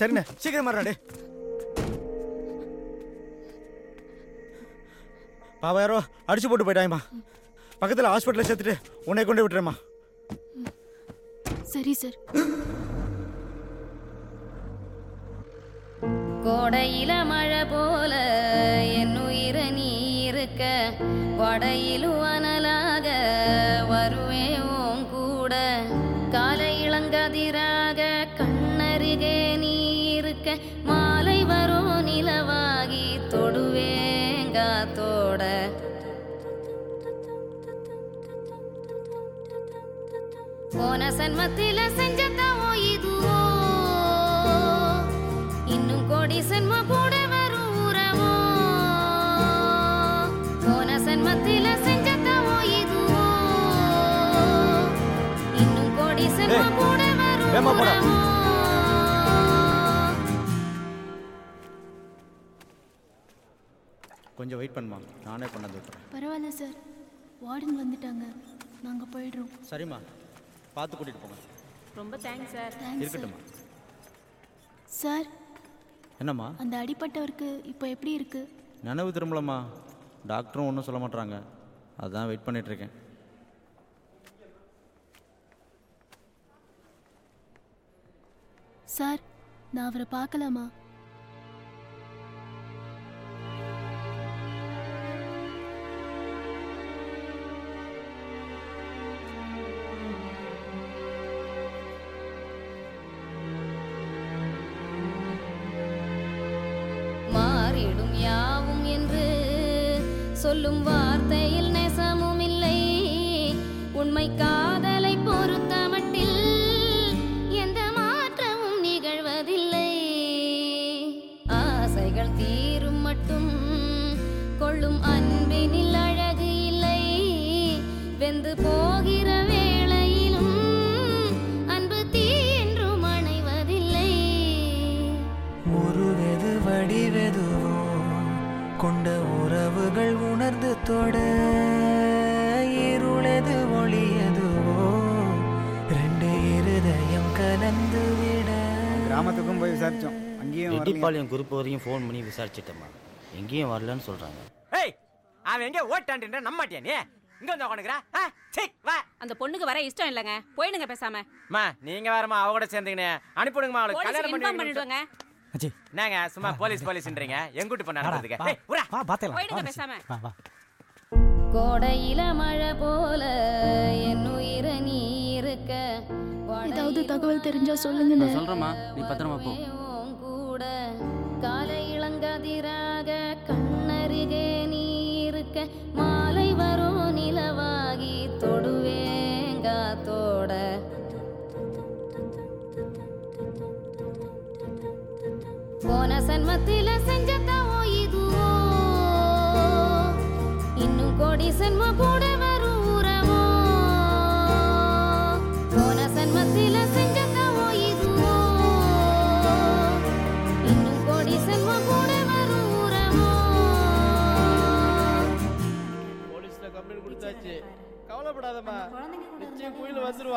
சரிண்ணே சீக்கிரம் மாறாடே பாவா யாரோ அடிச்சு போட்டு போயிட்டாங்கம்மா பக்கத்தில் ஹாஸ்பிட்டலில் சேர்த்துட்டு உன்னை கொண்டு விட்டுறேம்மா சரி சார் கோடையில மழை போல என் உயிர நீ இருக்க வடையிலும் அனலாக வருவேன் உன் கூட காலை இளங்கதிராக கண்ணருகே நீ இருக்க மாலை வரும் நிலவாகி தொடுவேங்காத்தோட போன சன்மத்தில செஞ்ச தவோ இதுவோ இன்னும் கோடி சன்ம கூட வரும் உறவோ போன சன்மத்தில செஞ்ச தவோ இதுவோ இன்னும் கோடி சன்ம ஏய், கூட வரும் வேகமா போடா. உறவோ கொஞ்சம் வெயிட் பண்ணுமா நானே கொண்டாந்து விட்டுறேன் பரவாயில்ல சார் வார்டன் வந்துட்டாங்க நாங்கள் போயிடுறோம் சரிம்மா பார்த்து கூட்டிகிட்டு போங்க ரொம்ப தேங்க்ஸ் சார் தேங்க்ஸ் சார் இருக்கட்டும்மா சார் என்னம்மா அந்த அடிப்பட்டவருக்கு இப்போ எப்படி இருக்கு நினைவு திரும்பலம்மா டாக்டரும் ஒன்றும் சொல்ல மாட்றாங்க அதான் வெயிட் பண்ணிட்டு இருக்கேன் சார் நான் அவரை பார்க்கலாமா மாறிடும் யாவும் என்று சொல்லும் வார்த்தையில் நெசமும் இல்லை உண்மை காதலை பொறுத்த மட்டில் எந்த மாற்றமும் நிகழ்வதில்லை ஆசைகள் தீரும் மட்டும் கொள்ளும் அன்பினில் அழகு இல்லை வெந்து போகிற வேளையிலும் அன்பு தீ என்றும் அணைவதில்லை உருவெது வடிவெதுவோ கொண்ட உறவுகள் உணர்ந்து தொட இருளெது ஒளியதுவோ ரெண்டு இருதயம் கலந்து விட கிராமத்துக்கும் போய் விசாரிச்சோம் அங்கேயும் வரலைங்க. ரெட்டிப்பாளையம் குரூப் வரையும் ஃபோன் பண்ணி விசாரிச்சிட்டேம்மா எங்கேயும் வரலன்னு சொல்கிறாங்க ஏய் அவன் எங்க ஓட்டான்ட்டு நம்ப மாட்டியா நீ இங்க வந்து உட்காந்துக்கிறா சிக் வா அந்த பொண்ணுக்கு வர இஷ்டம் இல்லைங்க போயிடுங்க பேசாம அம்மா நீங்க வேறமா அவ கூட சேர்ந்துக்கினே அனுப்பிடுங்கம்மா அவளுக்கு போலீஸ் கல்யாணம் இன்ஃபார்ம் பண்ணி பண்ணிடுவாங்க அச்சி என்னங்க சும்மா போலீஸ் போலீஸ்ன்றீங்க எங்குட்டு பண்ண நடந்ததுக்கு ஏய் உரா வா பாத்தலாம் போயிடுங்க பேசாம வா வா கோடையில மழை போல என் உயிர நீ இருக்க ஏதாவது தகவல் தெரிஞ்சா சொல்லுங்கண்ணே சொல்கிறேம்மா நீ பத்திரமா போ உன் கூட காலை இளங்கதிராக கண்ணருகே நீ இருக்க மாலை வரும் நிலவாகி தொடுவேங்காத்தோட போன சன்மத்தில செஞ்ச தவோ இதுவோ இன்னும் கோடி சன்ம கூட வரும் உறவோ போன சன்மத்தில செஞ்ச தவோ இதுவோ இன்னும் கோடி சன்ம கூட வரும் உறவோ போலீஸ்ல கம்ப்ளைண்ட் கொடுத்தாச்சு கவலைப்படாதம்மா நிச்சயம் கோயில் வந்துருவா